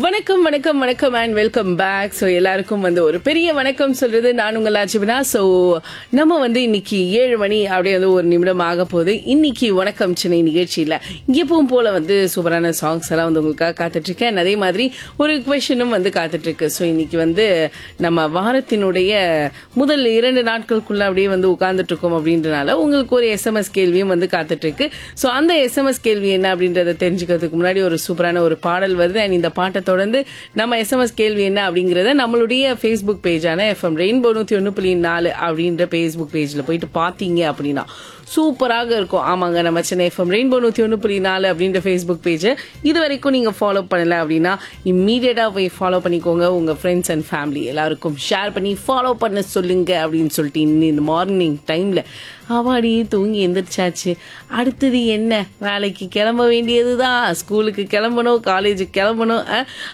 வணக்கம் வணக்கம் வணக்கம் அண்ட் வெல்கம் பேக் ஸோ எல்லாருக்கும் வந்து ஒரு பெரிய வணக்கம் சொல்றது நான் உங்கள் ஆச்சுவினா ஸோ நம்ம வந்து இன்னைக்கு ஏழு மணி அப்படியே வந்து ஒரு நிமிடம் ஆக போகுது இன்னைக்கு வணக்கம் சென்னை நிகழ்ச்சியில் எப்பவும் போல வந்து சூப்பரான சாங்ஸ் எல்லாம் வந்து உங்களுக்காக காத்துட்டு இருக்கேன் அதே மாதிரி ஒரு கொஷனும் வந்து காத்துட்டு இருக்கு ஸோ இன்னைக்கு வந்து நம்ம வாரத்தினுடைய முதல் இரண்டு நாட்களுக்குள்ள அப்படியே வந்து உட்கார்ந்துட்டு இருக்கோம் அப்படின்றனால உங்களுக்கு ஒரு எஸ்எம்எஸ் கேள்வியும் வந்து காத்துட்டு இருக்கு ஸோ அந்த எஸ்எம்எஸ் கேள்வி என்ன அப்படின்றத தெரிஞ்சுக்கிறதுக்கு முன்னாடி ஒரு சூப்பரான ஒரு பாடல் வருது அண்ட் இந்த பாட்டை தொடர்ந்து நம்ம எஸ்எம்எஸ் கேள்வி என்ன அப்படிங்கறத நம்மளுடைய ஃபேஸ்புக் பேஜான எஃப்எம் ரெயின்போ நூத்தி ஒன்று புள்ளி நாலு அப்படின்ற ஃபேஸ்புக் பேஜ்ல போயிட்டு பாத்தீங்க அப்படின்னா சூப்பராக இருக்கும் ஆமாங்க நம்ம சென்னை எஃப்எம் ரெயின்போ நூத்தி ஒன்று புள்ளி நாலு அப்படின்ற ஃபேஸ்புக் பேஜை இது வரைக்கும் நீங்க ஃபாலோ பண்ணல அப்படின்னா இம்மீடியட்டா போய் ஃபாலோ பண்ணிக்கோங்க உங்க ஃப்ரெண்ட்ஸ் அண்ட் ஃபேமிலி எல்லாருக்கும் ஷேர் பண்ணி ஃபாலோ பண்ண சொல்லுங்க அப்படின்னு சொல்லிட்டு இன்னும் இந்த மார்னிங் டைம்ல அவாடி தூங்கி எந்திரிச்சாச்சு அடுத்தது என்ன வேலைக்கு கிளம்ப வேண்டியதுதான் ஸ்கூலுக்கு கிளம்பணும் காலேஜுக்கு கிளம்பணும் அஹ்,